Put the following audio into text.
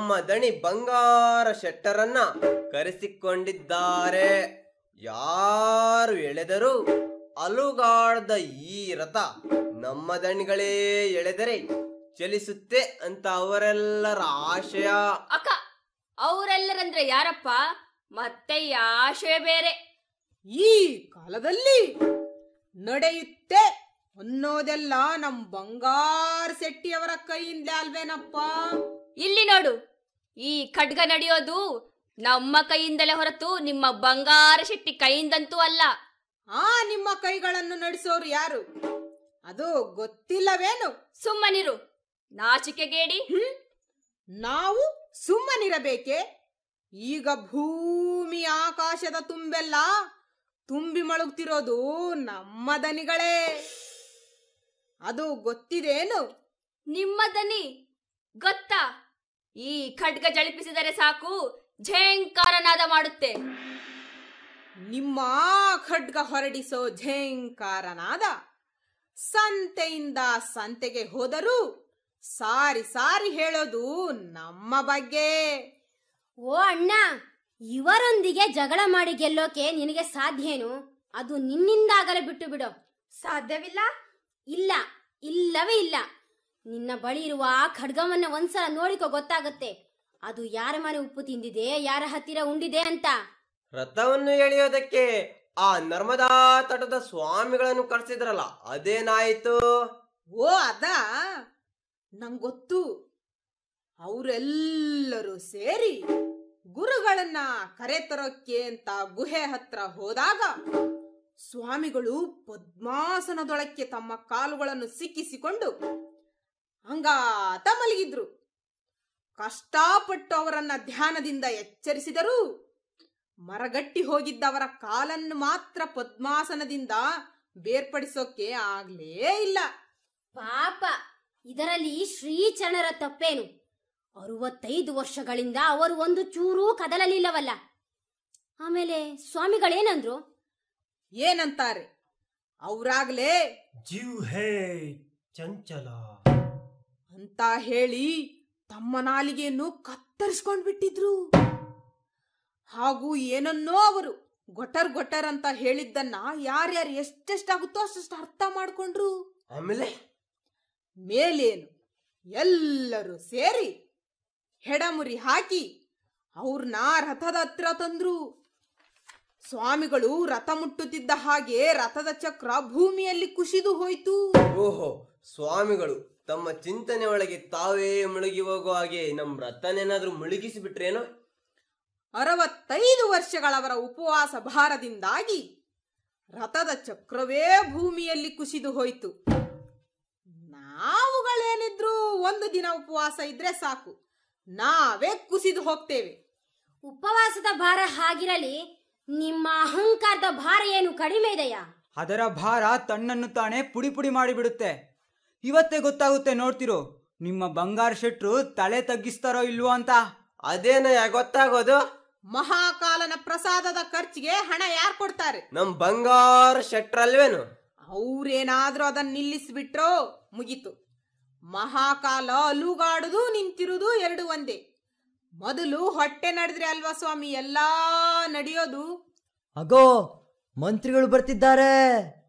ನಮ್ಮ ದಣಿ ಬಂಗಾರ ಶೆಟ್ಟರನ್ನ ಕರೆಸಿಕೊಂಡಿದ್ದಾರೆ ಯಾರು ಎಳೆದರೂ ಅಲುಗಾಡದ ಈ ರಥ ನಮ್ಮ ದಣಿಗಳೇ ಎಳೆದರೆ ಚಲಿಸುತ್ತೆ ಅಂತ ಅವರೆಲ್ಲರ ಆಶಯ ಅಕ್ಕ ಅವರೆಲ್ಲರಂದ್ರೆ ಯಾರಪ್ಪ ಮತ್ತೆ ಈ ಆಶಯ ಬೇರೆ ಈ ಕಾಲದಲ್ಲಿ ನಡೆಯುತ್ತೆ ಅನ್ನೋದೆಲ್ಲ ನಮ್ ಬಂಗಾರ ಶೆಟ್ಟಿಯವರ ಕೈಯಿಂದ ಅಲ್ವೇನಪ್ಪ ಇಲ್ಲಿ ನೋಡು ಈ ಖಡ್ಗ ನಡೆಯೋದು ನಮ್ಮ ಕೈಯಿಂದಲೇ ಹೊರತು ನಿಮ್ಮ ಬಂಗಾರ ಶೆಟ್ಟಿ ಕೈಯಿಂದಂತೂ ಅಲ್ಲ ಆ ನಿಮ್ಮ ಕೈಗಳನ್ನು ನಡೆಸೋರು ಯಾರು ಅದು ಗೊತ್ತಿಲ್ಲವೇನು ಸುಮ್ಮನಿರು ನಾಚಿಕೆಗೇಡಿ ನಾವು ಸುಮ್ಮನಿರಬೇಕೆ ಈಗ ಭೂಮಿ ಆಕಾಶದ ತುಂಬೆಲ್ಲ ತುಂಬಿ ಮಳುಗ್ತಿರೋದು ನಮ್ಮ ದನಿಗಳೇ ಅದು ಗೊತ್ತಿದೇನು ನಿಮ್ಮ ದನಿ ಗೊತ್ತಾ ಈ ಖಡ್ಗ ಜಳಿಪಿಸಿದರೆ ಸಾಕು ಝೇಂಕಾರನಾದ ಮಾಡುತ್ತೆ ನಿಮ್ಮ ಖಡ್ಗ ಹೊರಡಿಸೋ ಝೇಂಕಾರನಾದ ಸಂತೆಯಿಂದ ಸಂತೆಗೆ ಹೋದರೂ ಸಾರಿ ಸಾರಿ ಹೇಳೋದು ನಮ್ಮ ಬಗ್ಗೆ ಓ ಅಣ್ಣ ಇವರೊಂದಿಗೆ ಜಗಳ ಮಾಡಿ ಗೆಲ್ಲೋಕೆ ನಿನಗೆ ಸಾಧ್ಯೇನು ಅದು ನಿನ್ನಿಂದಾಗಲೇ ಬಿಟ್ಟು ಬಿಡು ಸಾಧ್ಯವಿಲ್ಲ ಇಲ್ಲ ಇಲ್ಲವೇ ಇಲ್ಲ ನಿನ್ನ ಬಳಿ ಇರುವ ಆ ಖಡ್ಗವನ್ನ ಒಂದ್ಸಲ ನೋಡಿಕೋ ಗೊತ್ತಾಗುತ್ತೆ ಅದು ಯಾರ ಮನೆ ಉಪ್ಪು ತಿಂದಿದೆ ಯಾರ ಹತ್ತಿರ ಉಂಡಿದೆ ಅಂತ ರಥವನ್ನು ಎಳೆಯೋದಕ್ಕೆ ಆ ನರ್ಮದಾ ತಟದ ಸ್ವಾಮಿಗಳನ್ನು ಕರೆಸಿದ್ರಲ್ಲ ಅದೇನಾಯಿತು ಓ ಅದ ನಂಗೊತ್ತು ಅವರೆಲ್ಲರೂ ಸೇರಿ ಗುರುಗಳನ್ನ ಕರೆತರೋಕ್ಕೆ ಅಂತ ಗುಹೆ ಹತ್ರ ಹೋದಾಗ ಸ್ವಾಮಿಗಳು ಪದ್ಮಾಸನದೊಳಕ್ಕೆ ತಮ್ಮ ಕಾಲುಗಳನ್ನು ಸಿಕ್ಕಿಸಿಕೊಂಡು ಹಂಗಾತ ಮಲಗಿದ್ರು ಕಷ್ಟಪಟ್ಟು ಅವರನ್ನ ಧ್ಯಾನದಿಂದ ಎಚ್ಚರಿಸಿದರೂ ಮರಗಟ್ಟಿ ಹೋಗಿದ್ದವರ ಕಾಲನ್ನು ಮಾತ್ರ ಪದ್ಮಾಸನದಿಂದ ಬೇರ್ಪಡಿಸೋಕೆ ಆಗ್ಲೇ ಇಲ್ಲ ಪಾಪ ಇದರಲ್ಲಿ ಶ್ರೀಚರಣರ ತಪ್ಪೇನು ಅರವತ್ತೈದು ವರ್ಷಗಳಿಂದ ಅವರು ಒಂದು ಚೂರೂ ಕದಲಲಿಲ್ಲವಲ್ಲ ಆಮೇಲೆ ಸ್ವಾಮಿಗಳೇನಂದ್ರು ಏನಂತಾರೆ ಅವ್ರಾಗ್ಲೇ जीव है चंचला ಅಂತ ಹೇಳಿ ತಮ್ಮ ನಾಲಿಗೆಯನ್ನು ಕತ್ತರಿಸ್ಕೊಂಡ್ ಬಿಟ್ಟಿದ್ರು ಹಾಗೂ ಏನನ್ನೋ ಅವರು ಗೊಟರ್ ಗೊಟರ್ ಅಂತ ಹೇಳಿದ್ದನ್ನ ಯಾರ್ಯಾರು ಎಷ್ಟೆಷ್ಟಾಗುತ್ತೋ ಅಷ್ಟಷ್ಟು ಅರ್ಥ ಮಾಡ್ಕೊಂಡ್ರು ಆಮೇಲೆ ಮೇಲೇನು ಎಲ್ಲರೂ ಸೇರಿ ಹೆಡಮುರಿ ಹಾಕಿ ಅವ್ರನ್ನ ರಥದ ಹತ್ರ ತಂದ್ರು ಸ್ವಾಮಿಗಳು ರಥ ಮುಟ್ಟುತ್ತಿದ್ದ ಹಾಗೆ ರಥದ ಚಕ್ರ ಭೂಮಿಯಲ್ಲಿ ಕುಸಿದು ಹೋಯ್ತು ಓಹೋ ಸ್ವಾಮಿಗಳು ತಮ್ಮ ಚಿಂತನೆ ಒಳಗೆ ತಾವೇ ಮುಳುಗಿ ಹೋಗುವ ಹಾಗೆ ನಮ್ ರಥನೇನಾದ್ರೂ ಮುಳುಗಿಸಿ ಬಿಟ್ರೇನೋ ಅರವತ್ತೈದು ವರ್ಷಗಳವರ ಉಪವಾಸ ಭಾರದಿಂದಾಗಿ ರಥದ ಚಕ್ರವೇ ಭೂಮಿಯಲ್ಲಿ ಕುಸಿದು ಹೋಯ್ತು ನಾವುಗಳೇನಿದ್ರು ಒಂದು ದಿನ ಉಪವಾಸ ಇದ್ರೆ ಸಾಕು ನಾವೇ ಕುಸಿದು ಹೋಗ್ತೇವೆ ಉಪವಾಸದ ಭಾರ ಹಾಗಿರಲಿ ನಿಮ್ಮ ಅಹಂಕಾರದ ಭಾರ ಏನು ಕಡಿಮೆ ಇದೆಯಾ ಅದರ ಭಾರ ತನ್ನನ್ನು ತಾನೇ ಪುಡಿ ಪುಡಿ ಮಾಡಿಬಿಡುತ್ತೆ ಇವತ್ತೇ ಗೊತ್ತಾಗುತ್ತೆ ನೋಡ್ತಿರೋ ನಿಮ್ಮ ಬಂಗಾರ ಶೆಟ್ರು ತಲೆ ತಗ್ಗಿಸ್ತಾರೋ ಇಲ್ವೋ ಅಂತ ಅದೇನಯ್ಯ ಗೊತ್ತಾಗೋದು ಮಹಾಕಾಲನ ಪ್ರಸಾದದ ಖರ್ಚಿಗೆ ಹಣ ಯಾರು ಕೊಡ್ತಾರೆ ನಮ್ ಬಂಗಾರ ಶೆಟ್ರಲ್ವೇನು ಅವ್ರೇನಾದ್ರೂ ಅದನ್ನ ನಿಲ್ಲಿಸ್ಬಿಟ್ರೋ ಮುಗೀತು ಮಹಾಕಾಲ ಅಲುಗಾಡುದು ನಿಂತಿರುವುದು ಎರಡು ಒಂದೇ ಮೊದಲು ಹೊಟ್ಟೆ ನಡೆದ್ರೆ ಅಲ್ವಾ ಸ್ವಾಮಿ ಎಲ್ಲಾ ನಡೆಯೋದು ಅಗೋ ಮಂತ್ರಿಗಳು ಬರ್ತಿದ್ದಾರೆ